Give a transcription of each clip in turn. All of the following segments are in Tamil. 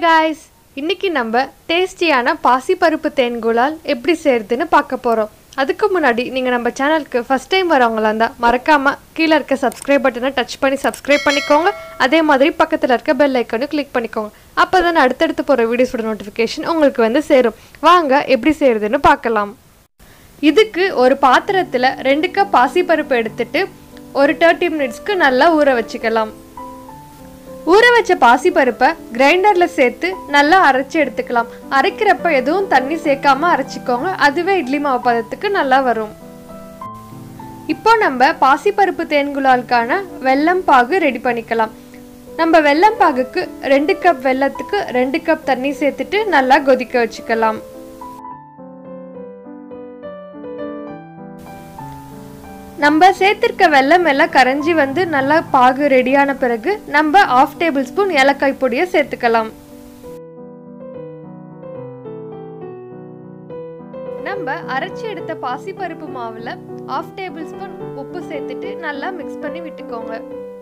காய்ஸ் இன்னைக்கு நம்ம டேஸ்டியான பாசிப்பருப்பு தேன்குழால் எப்படி செய்யறதுன்னு பார்க்க போகிறோம் அதுக்கு முன்னாடி நீங்கள் நம்ம சேனலுக்கு ஃபஸ்ட் டைம் வரவங்களா இருந்தால் மறக்காமல் கீழே இருக்க சப்ஸ்கிரைப் பட்டனை டச் பண்ணி சப்ஸ்கிரைப் பண்ணிக்கோங்க அதே மாதிரி பக்கத்தில் இருக்க பெல் ஐக்கனையும் கிளிக் பண்ணிக்கோங்க அப்போ தான் அடுத்தடுத்து போகிற வீடியோஸோட நோட்டிஃபிகேஷன் உங்களுக்கு வந்து சேரும் வாங்க எப்படி செய்யறதுன்னு பார்க்கலாம் இதுக்கு ஒரு பாத்திரத்தில் ரெண்டு கப் பாசிப்பருப்பு எடுத்துட்டு ஒரு தேர்ட்டி மினிட்ஸ்க்கு நல்லா ஊற வச்சுக்கலாம் ஊற வச்ச பாசிப்பருப்பை கிரைண்டரில் சேர்த்து நல்லா அரைச்சி எடுத்துக்கலாம் அரைக்கிறப்ப எதுவும் தண்ணி சேர்க்காம அரைச்சிக்கோங்க அதுவே இட்லி மாவு பதத்துக்கு நல்லா வரும் இப்போ நம்ம பாசிப்பருப்பு தேன்குழாலுக்கான வெல்லம் பாகு ரெடி பண்ணிக்கலாம் நம்ம வெல்லம் பாகுக்கு ரெண்டு கப் வெல்லத்துக்கு ரெண்டு கப் தண்ணி சேர்த்துட்டு நல்லா கொதிக்க வச்சுக்கலாம் நம்ம சேர்த்திருக்க வெல்லம் எல்லாம் கரைஞ்சி வந்து நல்லா பாகு ரெடியான பிறகு நம்ம ஆஃப் டேபிள் ஸ்பூன் ஏலக்காய் பொடியை சேர்த்துக்கலாம் நம்ம அரைச்சி எடுத்த பாசிப்பருப்பு மாவுல ஆஃப் டேபிள் ஸ்பூன் உப்பு சேர்த்துட்டு நல்லா மிக்ஸ் பண்ணி விட்டுக்கோங்க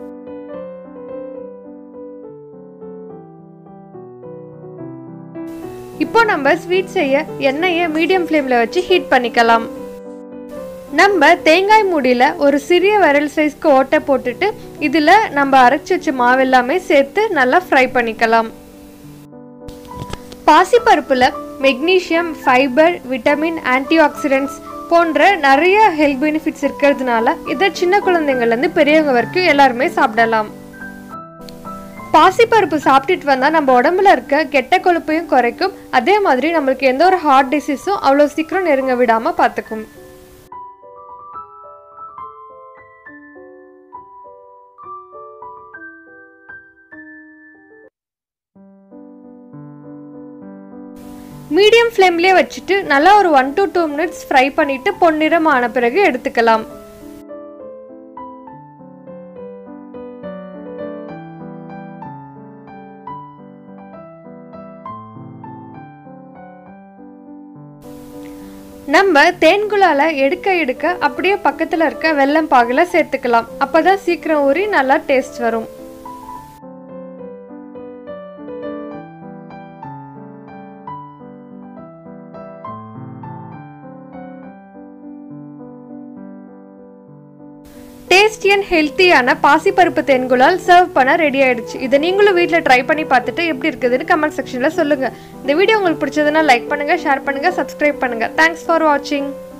இப்போ நம்ம ஸ்வீட் செய்ய எண்ணெயை மீடியம் ஃப்ளேம்ல வச்சு ஹீட் பண்ணிக்கலாம் நம்ம தேங்காய் மூடியில் ஒரு சிறிய விரல் சைஸ்க்கு ஓட்டை போட்டுட்டு இதில் நம்ம அரைச்சி வச்ச மாவு எல்லாமே சேர்த்து நல்லா ஃப்ரை பண்ணிக்கலாம் பாசிப்பருப்பில் magnesium fibre vitamin antioxidants போன்ற நிறைய ஹெல்த் பெனிஃபிட்ஸ் இருக்கிறதுனால இதை சின்ன குழந்தைங்கள்லேருந்து பெரியவங்க வரைக்கும் எல்லாருமே சாப்பிடலாம் பாசிப்பருப்பு சாப்பிட்டுட்டு வந்தால் நம்ம உடம்புல இருக்க கெட்ட கொழுப்பையும் குறைக்கும் அதே மாதிரி நம்மளுக்கு எந்த ஒரு ஹார்ட் டிசீஸும் அவ்வளோ சீக்கிரம் நெருங்க விடாமல் பார்த்துக்கும் மீடியம் ஃப்ளேம்லேயே வச்சுட்டு நல்லா ஒரு one to two minutes fry பண்ணிட்டு பொன்னிறம் ஆன பிறகு எடுத்துக்கலாம் நம்ம தேன்குழால எடுக்க எடுக்க அப்படியே பக்கத்தில் இருக்க வெல்லம் பாகில் சேர்த்துக்கலாம் அப்பதான் சீக்கிரம் ஊறி நல்லா டேஸ்ட் வரும் டேஸ்டி அண்ட் ஹெல்த்தியான பாசிப்பருப்பு தேன்குழால் சர்வ் பண்ண ரெடி ஆயிடுச்சு இதை நீங்களும் வீட்டில் ட்ரை பண்ணி பார்த்துட்டு எப்படி இருக்குதுன்னு கமெண்ட் செக்ஷனில் சொல்லுங்கள் இந்த வீடியோ உங்களுக்கு பிடிச்சதுன்னா லைக் பண்ணுங்கள் ஷேர் பண்ணுங்கள் சப்ஸ்கிரைப் பண்ணுங்கள் தேங்க்ஸ் ஃபார் வாட்சிங்